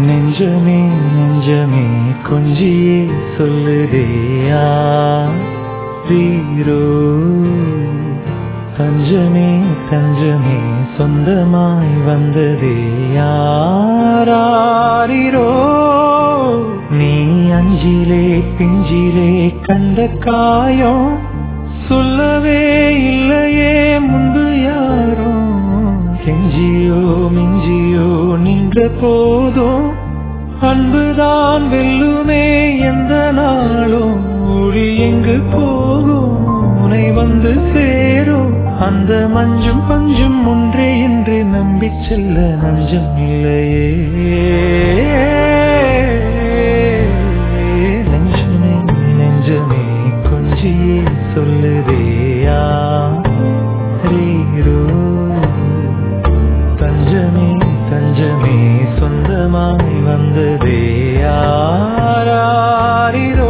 நெஞ்சமே நெஞ்சமே கொஞ்சியே சொல்லுதேயா வீரோ தஞ்சமே தஞ்சமே சொந்தமாய் வந்ததே யாரோ நீ அஞ்சிலே பிஞ்சிலே கண்ட காயம் சொல்லவே இல்லையே முன்பு யாரோ கெஞ்சியோ மிஞ்சியோ நின்ற போதும் அன்புதான் வெல்லுமே எந்த நாளும் ஒளி எங்கு போகும் உனை வந்து சேரும் அந்த மஞ்சும் பஞ்சும் ஒன்றே என்று நம்பிச் செல்ல நஞ்சம் இல்லையே நெஞ்சமே நெஞ்சமே கொஞ்சியே சொல்லுதேயா ரீரோ தஞ்சமே தஞ்சமே சொந்தமாய் வந்ததே யாரோ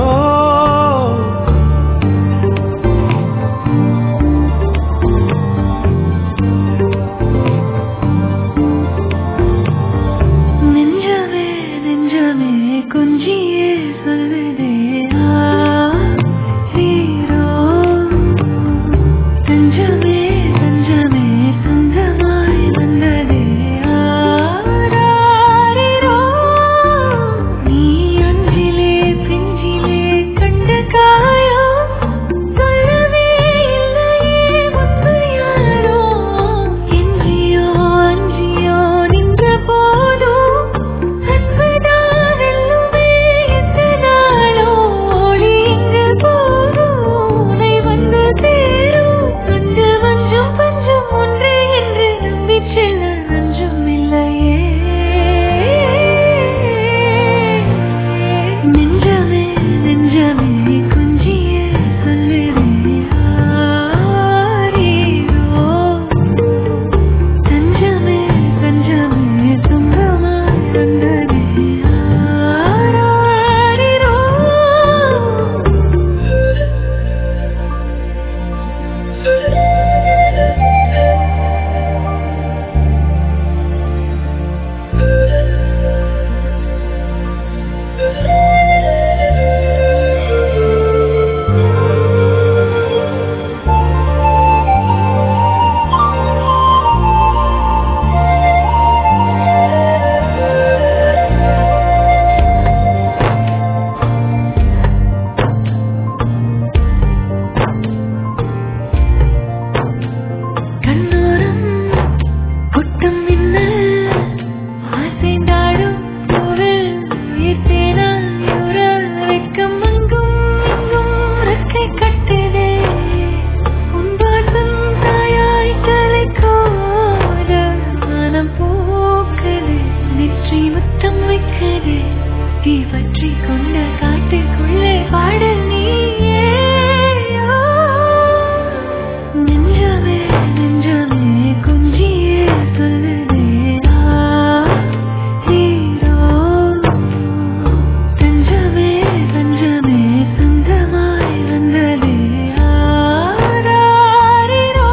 நெஞ்சமே நெஞ்சமே கொஞ்சியே சொல்லுதே ஹீரோ தஞ்சமே தஞ்சமே சொந்தமாய் வந்ததே ஆராரிரோ நீ அஞ்சிலே பிஞ்சிலே கண்ட காயம் சொல்லவே இல்லையே முன்பு யாரோ எஞ்சியோ அஞ்சியோ நின்ற போதும் அன்புதான் வெல்லுமே எந்த நாளோ ஒளி இங்கு போகும் உனை வந்து சேரும் கண்டு வஞ்சும் பஞ்சும் ஒன்றே என்று நம்பிச் செல்ல நஞ்சும் இல்லையே நெஞ்சமே நெஞ்சமே கொஞ்சியே சொல்லுதே ஆரீரோ தஞ்சமே தஞ்சமே சொந்தமாய் வந்ததே ஆராரிரோ கண்ணோரம் குட்டம் மின்னல் ஆசைந்தாடும் குரல் ஈர்த்தேனால் யுரல் வெட்கம் அங்கும் இங்கும் ரெக்கை கட்டுதே உன் வாசம் தாயாய் கலைக்கோத மனம் போக்குது நெற்றி முத்தம் வைக்குது தீ பற்றி கொண்ட காட்டுக்குள்ளே பாடல் நீயே நெஞ்சமே நெஞ்சமே கொஞ்சியே சொல்லுதே ஹீரோ தஞ்சமே தஞ்சமே சொந்தமாய் வந்ததே ஆராரிரோ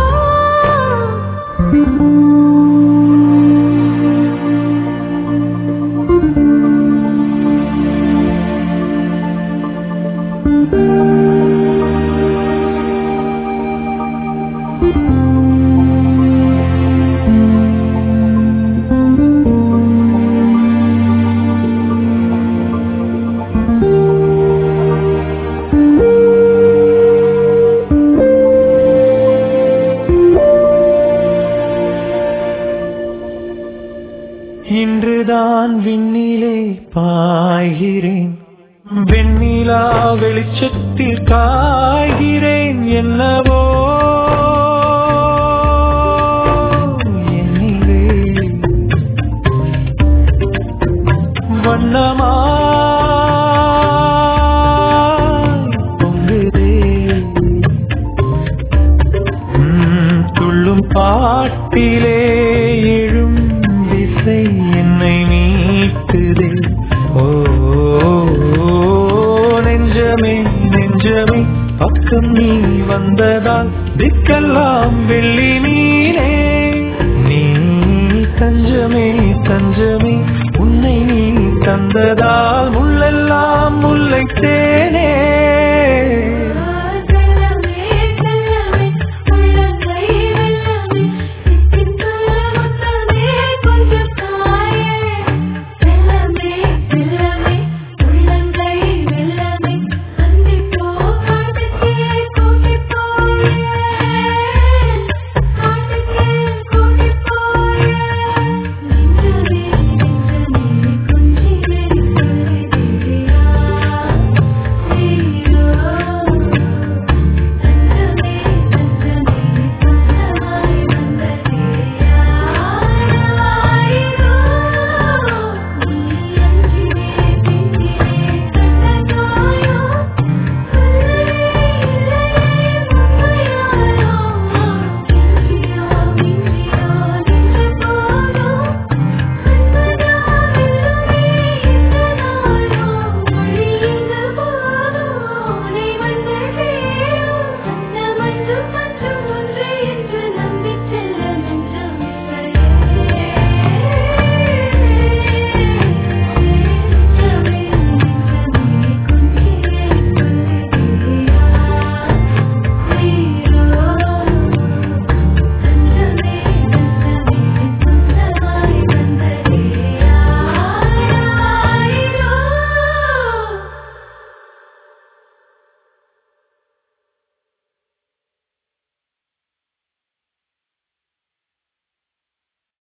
இன்றுதான் விண்ணிலே பாய்கிறேன் வெண்ணிலா வெளிச்சத்தில் காய்கிறேன் என்னவோ என்னிலே வண்ணமாய் பொங்குதே உம், துள்ளும் பாட்டிலே எழும் திசை என்னை மீட்டுதே ஓ நெஞ்சமே நெஞ்சமே பக்கம் நீ வந்ததால் திக்கெல்லாம் வெள்ளி நீனே நீ தஞ்சமே தஞ்சமே உன்னை நீ தந்ததால் முள்ளெல்லாம் முல்லை தேனே